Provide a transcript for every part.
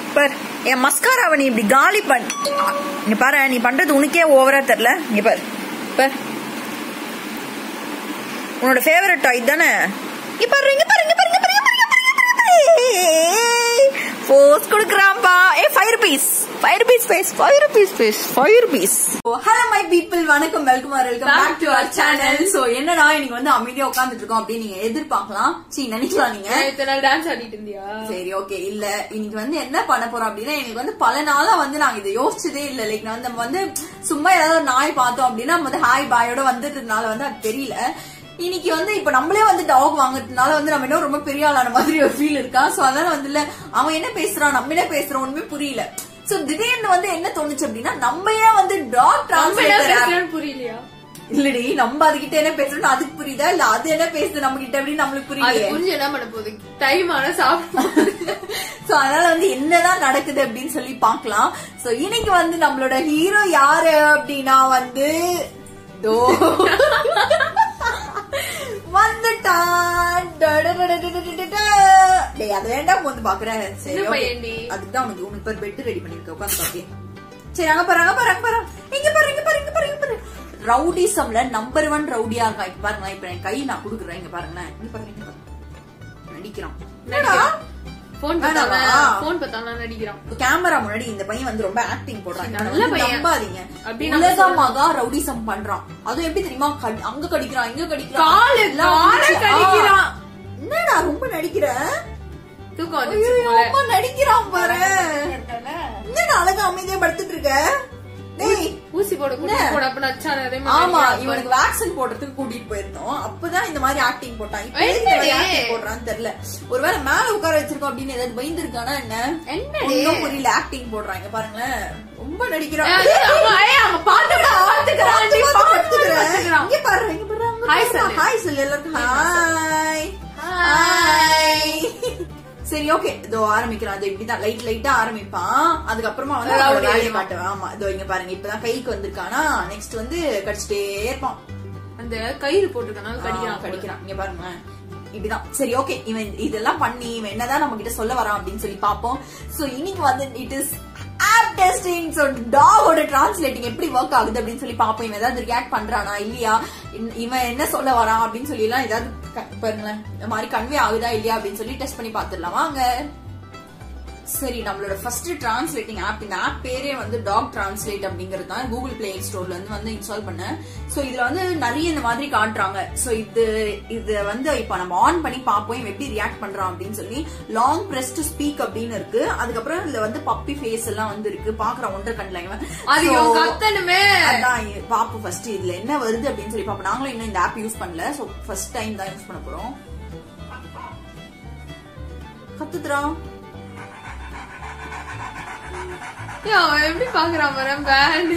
பார் என் மஸ்காராவை நீ இப்படி காலி பண் இங்க பாரு நீ பண்றது உனக்கே ஓவரா தெரியல இங்க பாரு பார் உன்னோட ஃபேவரட் டாய் தானே இங்க பாரு இங்க பாரு இங்க பாரு இங்க பாரு இங்க பாரு, இங்க பாரு, இங்க பாரு போஸ் கொடுக்குறான்பா ஏ five rupees five rupees face five rupees face five rupees hello my people வணக்கம் welcome welcome back to our channel so என்னடா இன்னைக்கு வந்து அமைதியா உட்கார்ந்துட்டு இருக்கோம் அப்படின்னு நீங்க எதிர்பார்க்கலாம் சீ நினைக்கலாம் நீங்க இத்தனை நாள் டான்ஸ் ஆடிட்டு இருந்தியா சரி ஓகே இல்ல இன்னைக்கு வந்து என்ன பண்ண போறோம் அப்படின்னா எனக்கு வந்து பல நாளா வந்து நாங்க இதை யோசிச்சதே இல்ல லைக் நான் நம்ம வந்து சும்மா ஏதாவது ஒரு நாய் பார்த்தோம் அப்படின்னா நம்ம வந்து ஹாய் பாயோட வந்துட்டதுனால வந்து அது தெரியல இன்னைக்கு வந்து இப்ப நம்மளே வந்து டாக் வாங்குறதுனால வந்து நம்ம இன்னும் ரொம்ப பெரிய ஆளான மாதிரி ஒரு ஃபீல் இருக்கா சோ அதனால வந்து இல்ல அவன் என்ன பேசுறான் நம்ம என்ன பேசுறோம் ஒண்ணுமே புரியல சோ திடீர்னு வந்து என்ன தோணுச்சு அப்படின்னா நம்ம ஏன் வந்து டாக் நம்ம என்ன டிரான்ஸ்லேட்டர் பேசுறேன்னு புரியலையா இல்லடி நம்ம அதுகிட்ட என்ன பேசுறோம் அதுக்கு புரியுதா இல்ல அது என்ன பேசுது நம்ம கிட்ட அப்படின்னு நம்மளுக்கு அது புரியலையே புரிஞ்சு என்ன பண்ண போகுது டைம் ஆனா சாப்பிடும் சோ அதனால வந்து என்னதான் நடக்குது அப்படின்னு சொல்லி பார்க்கலாம் சோ இன்னைக்கு வந்து நம்மளோட ஹீரோ யாரு அப்படின்னா வந்து தோ வந்துட்டான் டடடடடடடடட. டேய் அது வேண்டாம் வந்து பாக்குறேன் சரி என்ன okay. பையன்டி? அதுதான் உனக்கு உனக்கு பேர் பெட் ரெடி பண்ணிருக்க உட்காந்து பாக்கே சரி அங்க பாரு அங்க பாரு அங்க பாரு இங்க பாரு இங்க பாரு இங்க பாரு இங்க பாரு ரவுடிசம்ல நம்பர் ஒன் ரவுடியா இருக்கா இப்ப பாருங்க இப்ப என் கை நான் குடுக்குறேன் இங்க பாருங்களேன் இங்க பாருங்க இங்க பாருங்க நடிக்கிறான் என்னடா? போன் வேணாமா? பார்த்தானா போன் பார்த்தானா நடிக்கிறான் கேமரா முன்னாடி இந்த பையன் வந்து ரொம்ப ஆக்டிங் போடுறான் நல்ல நல்ல பையன். நம்பாதீங்க அப்படி நம்ம உலகமாக ரவுடிசம் பண்றான் அதுவும் எப்படி தெரியுமா கடி- அங்க கடிக்கிறான் இங்க கடிக்கிறான் காலு, எல்லாம் காலை வந்துச்சு. கடிக்கிறான். ஆ. என்னடா ரொம்ப நடிக்கிற தூக்கம் ஐயோ, வந்துச்சு போல ரொம்ப நடிக்கிறான் பாரு என்னடா அழகா அமைதியா படுத்துட்டு இருக்க டேய் ஊசி போட கூட்டி என்ன? போட அப்ப நச்சான அதே ஆமா மாதிரி இவனுக்கு வேக்சின் போடுறதுக்கு கூட்டிட்டு போயிருந்தோம் அப்பதான் இந்த மாதிரி ஆக்டிங் போட்டான் இப்ப என்னடி? எதுக்கு இந்த மாதிரி ஆக்டிங் போடுறான்னு தெரியல ஒருவேளை மேல உட்கார வச்சிருக்கோம் அப்படின்னு ஏதாவது பயந்துருக்கானா என்ன என்னடி? ஒண்ணும் புரியல ஆக்டிங் போடுறாங்க பாருங்களேன் ரொம்ப நடிக்கிறான் ஏய், அது அவன், ஏய், அவன் பாத்துக்கடா, பாத்துக்கறான், நீ பார்த்து பாத்து படுத்துக்கிறேன். பாத்துக்கறான். இங்க பாரு, இங்க பாரு, அங்க Hi பாரு. சொல்லு. Hi சொல்லு எல்லாருக்கும். Hi. Hi. Hi. சரி ஓகே இதோ ஆரம்பிக்கிறான் அது இப்படிதான் லைட் லைட்டா ஆரம்பிப்பான் அதுக்கப்புறமா வந்து Rowdy அவனோட வேலையை ஆயிடுவான். காட்டுவான் ஆமா இதோ இங்க பாருங்க இப்பதான் கைக்கு வந்திருக்கானா நெக்ஸ்ட் வந்து கடிச்சிட்டே இருப்பான் அந்த கயிறு போட்டுருக்கனால கடிக்கிறான் கடிக்கிறான் இங்க பாருங்களேன் இப்படிதான் சரி ஓகே இவன் இதெல்லாம் பண்ணி இவன் என்னதான் நம்ம கிட்ட சொல்ல வரான் அப்படின்னு சொல்லி பாப்போம் சோ இன்னைக்கு வந்து it is app testing so டாகோட டிரான்ஸ்லேட்டிங் எப்படி ஒர்க் ஆகுது அப்படின்னு சொல்லி பாப்போம் இவன் ஏதாவது ரியாக்ட் பண்றானா இல்லையா இன்- இவன் என்ன சொல்ல வரான் அப்படின்னு சொல்லி எல்லாம் ஏதாவது க- பாருங்களேன் இந்த மாதிரி கன்வே ஆகுதா இல்லையா அப்படின்னு சொல்லி டெஸ்ட் பண்ணி பாத்துடலாம் வாங்க சரி நம்மளோட ஃபர்ஸ்ட் டிரான்ஸ்லேட்டிங் ஆப் இந்த ஆப் பேரே வந்து டாக் டிரான்ஸ்லேட் அப்படிங்கிறது தான் கூகுள் பிளே ஸ்டோர்ல இருந்து வந்து இன்ஸ்டால் பண்ணேன் சோ இதுல வந்து நிறைய இந்த மாதிரி காட்டுறாங்க சோ இது இது வந்து இப்ப நம்ம ஆன் பண்ணி பார்ப்போம் இவன் எப்படி ரியாக்ட் பண்றான் அப்படின்னு சொல்லி லாங் பிரஸ் டு ஸ்பீக் அப்படின்னு இருக்கு அதுக்கப்புறம் இதுல வந்து பப்பி ஃபேஸ் எல்லாம் வந்து இருக்கு பாக்குறான் ஒன்றரை கண்ணில் இவன் அது So, இவன் கத்தணுமே அதான் இ- பாப்போம் ஃபர்ஸ்ட் இதுல என்ன வருது அப்படின்னு சொல்லி பாப்போம் நாங்களும் இன்னும் இந்த ஆப் யூஸ் பண்ணல சோ ஃபர்ஸ்ட் டைம் தான் யூஸ் பண்ண போறோம் கத்துத்துறான் ஏய், அவன் எப்படி பாக்குறான் பாரு பேண்ட்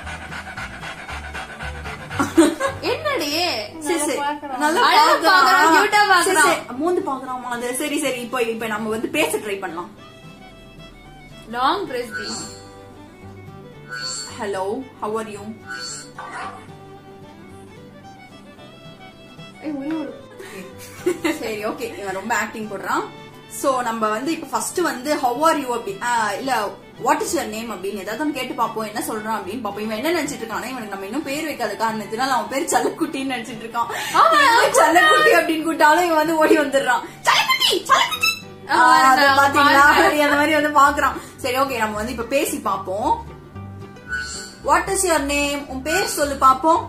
என்னடி சரி, சரி. நல்லா அழகா பாக்குறான். பாக்குறான், cute ஆ சரி, பாக்குறான். சரி. மூந்து பாக்குறான் அது சரி சரி இப்போ இப்போ நம்ம வந்து பேச ட்ரை பண்ணலாம் long press the hello how are you ஏய் ஒரே ஒரு சரி ஓகே இவன் ரொம்ப ஆக்டிங் போடுறான் சோ நம்ம வந்து இப்ப ஃபர்ஸ்ட் வந்து ஹவ் ஆர் யூ அப்படி ஆ, இல்ல வாட் இஸ் யுவர் நேம் அப்படின்னு ஏதாவது ஒண்ணு கேட்டு பாப்போம் என்ன சொல்றான் அப்படின்னு பாப்போம் இவன் என்ன நினைச்சிட்டு இருக்கானா இவனுக்கு நம்ம இன்னும் பேர் வைக்காத காரணத்தினால அவன் பேர் சல்லக்குட்டின்னு நினைச்சிட்டு இருக்கான் இவன் சல்லக்குட்டி அப்படின்னு கூட்டாலும் இவன் வந்து ஓடி வந்துடுறான் சல்லக்குட்டி சல்லக்குட்டி ஆ, ஆ, அத நான் பாத்தீங்களா பார்த்தேன். அந்த மாதிரி வந்து பாக்குறான் சரி ஓகே நம்ம வந்து இப்ப பேசி பாப்போம் வாட் இஸ் யுவர் நேம் உன் பேர் சொல்லு பாப்போம்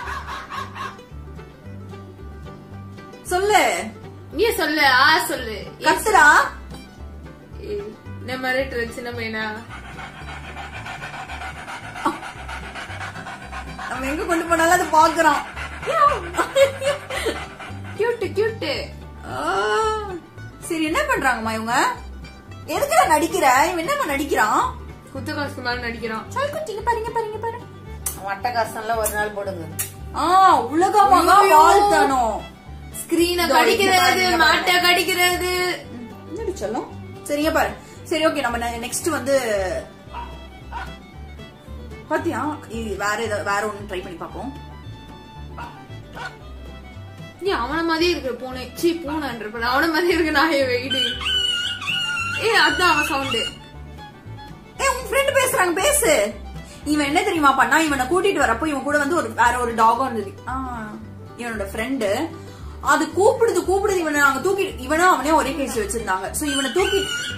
சொல்லு நீ சொல்லு ஆ சொல்லு ஏய், கத்துடா ஏய், இந்த மாதிரி சின்ன பையனா நம்ம எங்க கொண்டு போனாலும் அது பாக்குறான் கியூட் கியூட் ஆ, சரி என்ன பண்றாங்கம்மா இவங்க எதுக்குடா நடிக்கிற இவன் என்னம்மா நடிக்கிறான் குத்த காசு மேல நடிக்கிறான் சல்குட்டிங்க பாருங்க பாருங்க பாரு வட்டக்காசம்ல ஒரு நாள் போடுங்க ஆ உலகமாக ஐயோ. வாழ்த்தணும் ஸ்கிரீன இதோ இங்க கடிக்கிறது பாருங்க, மாட்டை கடிக்கிறது என்னடி சொல்லும் சரிங்க பாரு சரி ஓகே நம்ம நெக்ஸ்ட் வந்து பாத்தியா இது வேற ஏதாவது வேற ஒண்ணு ட்ரை பண்ணி பாப்போம் நீ அவன மாதிரியே இருக்கிற பூனை சீ பூனைன்ற அவன மாதிரியே இருக்கு நாய வெயிடு ஏய் அதான் அவன் சவுண்டு ஃப்ரெண்ட் பேசுறாங்க பேசு இவன் என்ன தெரியுமா பண்ணா இவனை கூட்டிட்டு வரப்போ இவன் கூட வந்து ஒரு வேற ஒரு டாகும் இருந்தது ஆ, இவனோட ஃப்ரெண்டு அது கூப்பிடுது கூப்பிடுது இவனை நாங்க தூக்கி இவனும் அவனே ஒரே கேஸ்ல வச்சிருந்தாங்க சோ இவனை தூக்கி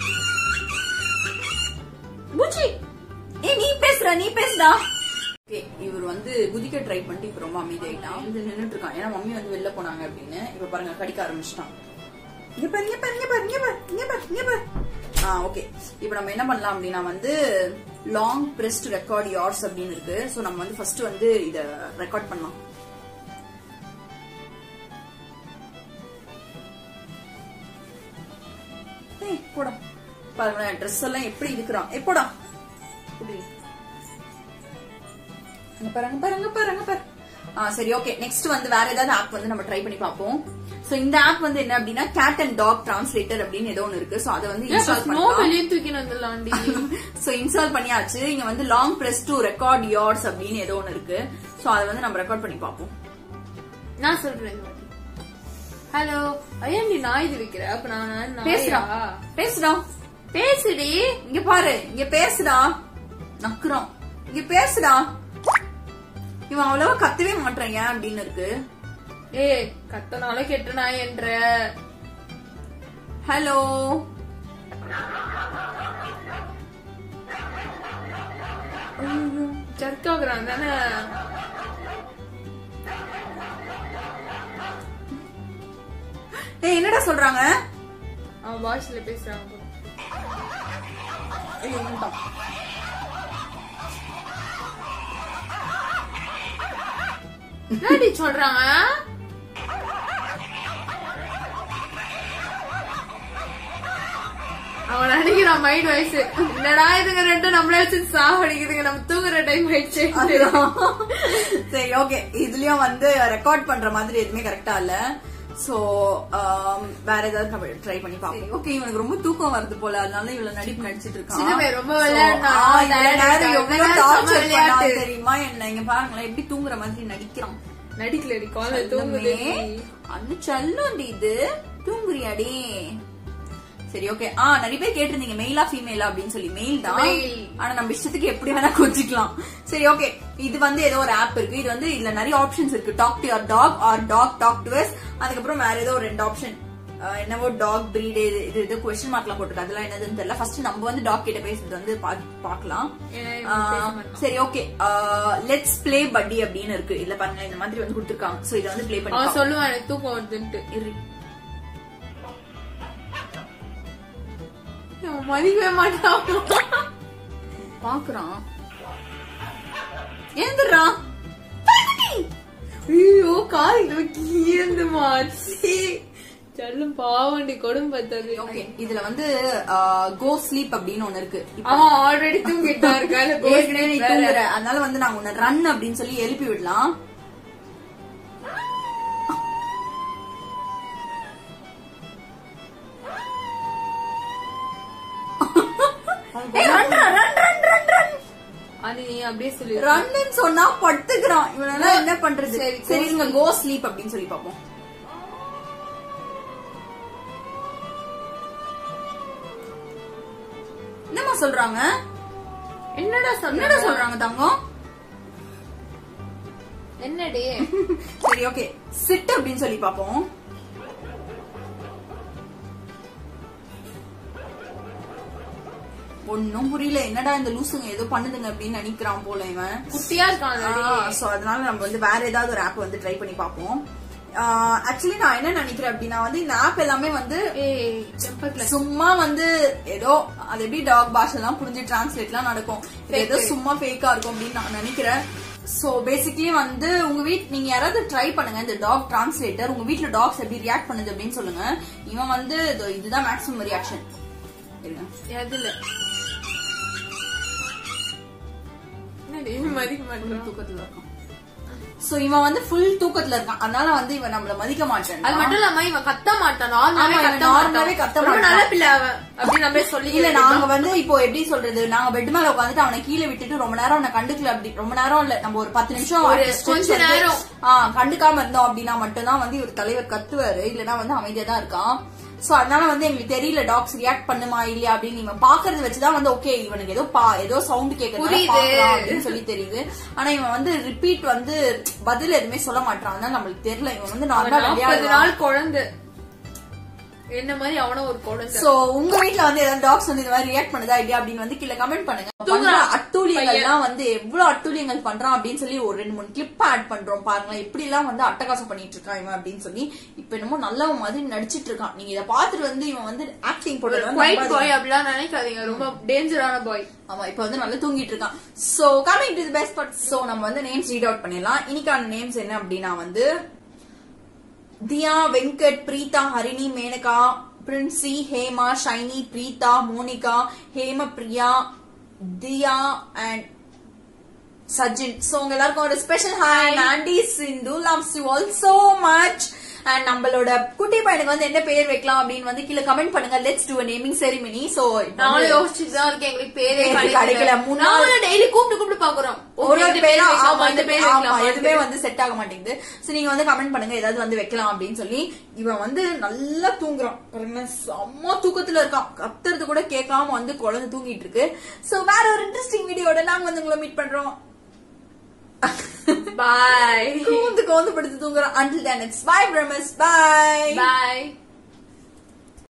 பூச்சி ஏ நீ பேசுற நீ பேசுடா ஓகே இவர் வந்து குதிக்க ட்ரை பண்ணிட்டு இப்ப ரொம்ப அமைதியாயிட்டான் வந்து நின்னுட்டு இருக்கான் ஏன்னா மம்மி வந்து வெளில போனாங்க அப்படின்னு இப்ப பாருங்க கடிக்க ஆரம்பிச்சிட்டான் இங்க பாரு இங்க பாரு இங்க பாரு இங்க பாரு இங்க பாரு இங்க பாரு ஆ ஓகே இப்போ நம்ம என்ன பண்ணலாம் அப்படின்னா வந்து லாங் பிரஸ்ட் ரெக்கார்ட் யார்ஸ் அப்படின்னு இருக்கு சோ நம்ம வந்து ஃபர்ஸ்ட் வந்து இத ரெக்கார்ட் பண்ணலாம் ஏய் போடா பாருங்க ட்ரெஸ் எல்லாம் எப்படி இருக்கிறான் ஏ போடா இப்படி அங்க பாரு அங்க பாரு அங்க பாரு அங்க பாரு ஆ சரி ஓகே நெக்ஸ்ட் வந்து வேற ஏதாவது ஆப் வந்து நம்ம ட்ரை பண்ணி பார்ப்போம் சோ இந்த ஆப் வந்து என்ன அப்படின்னா கேட் அண்ட் டாக் டிரான்ஸ்லேட்டர் அப்படின்னு ஏதோ ஒன்னு இருக்கு சோ அதை வந்து இன்ஸ்டால் ஸ்னோ பண்ணலாம் வெளியே தூக்கின்னு வந்துடலாம்டி சோ இன்ஸ்டால் பண்ணியாச்சு இங்க வந்து லாங் பிரஸ் டு ரெக்கார்ட் யார்ஸ் அப்படின்னு ஏதோ ஒன்னு இருக்கு சோ அதை வந்து நம்ம ரெக்கார்ட் பண்ணி பார்ப்போம் நான் சொல்றேன் ஹலோ ஐயன்டி நான் இது வைக்கிற அப்ப நான் நாயா? பேசுடா பேசுடா பேசுடி இங்க பாரு இங்க பேசுடா நக்குறான் இங்க பேசுடா இவன் அவ்வளவா கத்தவே மாட்டான் ஏன் அப்படின்னு இருக்கு ஏய் கத்தனால கெட்ட நாய் என்ற ஹலோ ஜர்க்காகுறான் தானே ஏய் என்னடா சொல்றாங்க அவன் வாய்ஸ்ல பேசுறாங்க போல. ஐயோ, நின்னுட்டான். என்னடி சொல்றாங்க அவன் நினைக்கிறான் மைண்ட் வயசு என்னடா இதுங்க ரெண்டும் நம்மளே வச்சு சாவடிக்குதுங்க நம்ம தூங்குற டைம் ஆயிடுச்சு அதுதான். சரி ஓகே இதுலயும் வந்து ரெக்கார்ட் பண்ற மாதிரி எதுவுமே கரெக்டா இல்ல சோ வேற ஏதாவது நம்ம ட்ரை பண்ணி பாப்போம் ஓகே இவனுக்கு ரொம்ப தூக்கம் வருது போல அதனால இவ்வளவு நடிப்பு நடிச்சிட்டு இருக்கான் சின்ன பையன் ரொம்ப So, விளையாடுனான். ஆ, இவ்வளவு tired நேரம் ஆயிட்டான். எவ்வளவு விளையாட்டு torture விளையாட்டு. பண்ணான் தெரியுமா என்ன இங்க பாருங்களேன் எப்படி தூங்குற மாதிரி நடிக்கிறான் நடிக்கலடி குழந்தை தூங்குது அந்த செல்லோண்டி இது தூங்குறியாடி சரி ஓகே ஆ நிறைய பேர் கேட்டிருந்தீங்க மெயிலா ஃபீமேலா அப்படின்னு சொல்லி மெயில் தான் Male. ஆனா நம்ம இஷ்டத்துக்கு எப்படி வேணா கொஞ்சிக்கலாம் சரி ஓகே இது வந்து ஏதோ ஒரு ஆப் இருக்கு இது வந்து இதுல நிறைய ஆப்ஷன்ஸ் இருக்கு talk to your talk or talk talk to us அதுக்கப்புறம் வேற ஏதோ ஒரு ரெண்டு ஆப்ஷன் என்னவோ டாக் பிரீடு இது இது இது கொஸ்டின் மார்க்லாம் போட்டுருக்கு அதெல்லாம் என்னதுன்னு தெரியல ஃபர்ஸ்ட் நம்ம வந்து டாக் கிட்ட பேசுறது வந்து பா- பார்க்கலாம் ஏன்னா இவன் பேச ஆ, மாட்டான். சரி ஓகே லெட்ஸ் ப்ளே பட்டி அப்படின்னு இருக்கு இல்ல பாருங்க இந்த மாதிரி வந்து கொடுத்துருக்காங்க சோ இத வந்து ப்ளே பண்ணி அவன் பார்ப்போம். சொல்லுவான் எனக்கு தூக்கம் வருதுன்ட்டு இரு. அவன் மதிக்கவே மாட்டான் பாக்குறான் ஏந்துடுறான் ஐயோ கால் இது கீழந்துமா செல்லும் பாவண்டி கொடும் பார்த்தது ஓகே இதுல வந்து கோ ஸ்லீப் அப்படின்னு ஒண்ணு இருக்கு இப்ப அவன் ஆல்ரெடி தூங்கிட்டா இருக்கால ஏற்கனவே நீ தூங்குற அதனால வந்து நாங்க உன்னை ரன் அப்படின்னு சொல்லி எழுப்பி விடலாம் ஏய், run, run, run, run, run, run. அது நீ அப்படியே சொல்லி ரன்னு சொன்னா படுத்துக்கிறான் இவனெல்லாம் என்ன பண்றது சரி, சரி இருங்க கோ ஸ்லீப் அப்படின்னு சொல்லி பாப்போம் என்னம்மா சொல்றாங்க என்னடா என்னடா சொன்னடா சொல்றாங்க தங்கம் என்னடி சரி ஓகே சிட் அப்படின்னு சொல்லி பாப்போம் ஒன்னும் புரியல என்னடா இந்த லூசுங்க ஏதோ பண்ணுதுங்க அப்படின்னு நினைக்கிறான் போல இவன் குட்டியா இருக்கான் சோ அதனால நம்ம வந்து வேற ஏதாவது ஒரு ஆப் வந்து ட்ரை பண்ணி பார்ப்போம் ஆக்சுவலி நான் என்ன நினைக்கிறேன் அப்படின்னா வந்து இந்த ஆப் எல்லாமே வந்து ஏய் செம்பர்ல சும்மா வந்து ஏதோ அது எப்படி டாக் பாஷை எல்லாம் புரிஞ்சு டிரான்ஸ்லேட்லாம் நடக்கும் இது ஏதோ சும்மா ஃபேக்கா இருக்கும் அப்படின்னு நான் நினைக்கிறேன் சோ பேசிக்கலி வந்து உங்க வீட் நீங்க யாராவது ட்ரை பண்ணுங்க இந்த டாக் டிரான்ஸ்லேட்டர் உங்க வீட்ல டாக்ஸ் எப்படி ரியாக்ட் பண்ணுது அப்படின்னு சொல்லுங்க இவன் வந்து இதோ இதுதான் மேக்ஸிமம் ரியாக்ஷன் இருங்க எதுல என்னடி மதிக்க மாட்டேன் தூக்கத்துல இருக்கான் சோ இவன் வந்து ஃபுல் தூக்கத்துல இருக்கான் அதனால வந்து இவன் நம்மள மதிக்க மாட்டான் அது மட்டும் இல்லாம இவன் கத்த மாட்டான் நார்மலாவே ஆமா, இவன் கத்த நார்மலாவே மாட்டான் கத்த ரொம்ப மாட்டான். நல்ல பிள்ளை அவன் அப்படி நம்ம சொல்லி இல்ல நாங்க வந்து இப்போ எப்படி சொல்றது நாங்க பெட் மேல உட்காந்துட்டு அவனை கீழே விட்டுட்டு ரொம்ப நேரம் அவனை கண்டுக்கல அப்படி ரொம்ப நேரம் இல்ல நம்ம ஒரு பத்து நிமிஷம் ஒரு stretch கொஞ்ச வந்து, நேரம். ஆ, கண்டுக்காம இருந்தோம் அப்படின்னா மட்டும்தான் வந்து இவர் தலைவர் கத்துவாரு இல்லனா வந்து அமைதியா தான் இருக்கான் சோ அதனால வந்து எங்களுக்கு தெரியல டாக்ஸ் ரியாக்ட் பண்ணுமா இல்லையா அப்படின்னு இவன் பாக்குறது வச்சுதான் வந்து ஓகே இவனுக்கு ஏதோ பா ஏதோ சவுண்ட் கேக்குறது புரியுது. அப்படின்னு சொல்லி தெரியுது ஆனா இவன் வந்து ரிப்பீட் வந்து பதில் எதுவுமே சொல்ல மாட்டான் அதனால நம்மளுக்கு தெரியல இவன் வந்து அவன் நார்மலா நாற்பது விளையாடுறான் நாள் குழந்தை என்ன மாதிரி அவனும் ஒரு குழந்தை சோ உங்க வீட்ல வந்து ஏதாவது டாக்ஸ் வந்து இந்த மாதிரி ரியாக்ட் பண்ணுதா இல்லையா அப்படின்னு வந்து கீழே கமெண்ட் பண்ணுங்க பண்ற அட்டூழியங்கள்லாம் வந்து எவ்வளவு அட்டூழியங்கள் பண்றான் அப்படின்னு சொல்லி ஒரு ரெண்டு மூணு கிளிப் ஆட் பண்றோம் பாருங்களேன் எப்படி எல்லாம் வந்து அட்டகாசம் பண்ணிட்டு இருக்கான் இவன் அப்படின்னு சொல்லி இப்ப என்னமோ நல்லவன் மாதிரி நடிச்சிட்டு இருக்கான் நீங்க இதை பார்த்துட்டு வந்து இவன் வந்து ஆக்டிங் போட்டது வந்து ஒயிட் நம்பாதீங்க. பாய் அப்படிலாம் நினைக்காதீங்க ரொம்ப டேஞ்சரான பாய் ஆமா இப்ப வந்து நல்லா தூங்கிட்டு இருக்கான் so coming to the best part so நம்ம வந்து நேம்ஸ் ரீட் அவுட் பண்ணிடலாம் இன்னைக்கான நேம்ஸ் என்ன அப்படின்னா வந்து Diya Venkat Preetha Harini Menaka Princy Hema Shiny Preetha Monica Hemapriya Diya and Sajin so உங்க எல்லாருக்கும் ஒரு special hi aunty Sindhu loves you all so much and நம்மளோட குட்டி பையனுக்கு வந்து என்ன பேர் வைக்கலாம் அப்படின்னு வந்து கீழே கமெண்ட் பண்ணுங்க let's do naming ceremony so நானும் யோசிச்சுட்டு தான் இருக்கேன் எங்களுக்கு பேரே பேரே கிடைக்கல கிடைக்கல. முன்னாள் நாங்களும் டெய்லி கூப்பிட்டு கூப்பிட்டு பாக்குறோம் ஒரு இந்த ஒரு பேர் பேரா வைக்கலாமா, ஆமா இந்த இந்த பேர் பேர் ஆமா வைக்கலாமா, எதுவுமே வந்து செட் ஆக மாட்டேங்குது சோ நீங்க வந்து கமெண்ட் பண்ணுங்க ஏதாவது வந்து வைக்கலாம் அப்படின்னு சொல்லி இவன் வந்து நல்லா தூங்குறான் பாருங்க செம்ம தூக்கத்துல இருக்கான் கத்துறது கூட கேட்காம வந்து குழந்தை தூங்கிட்டு இருக்கு சோ வேற ஒரு இன்ட்ரெஸ்டிங் வீடியோட நாங்க வந்து உங்களை மீட் பண்றோம் பாய் கூந்து கோந்து படுத்து தூங்குறான் until then it's bye பிரமஸ் bye bye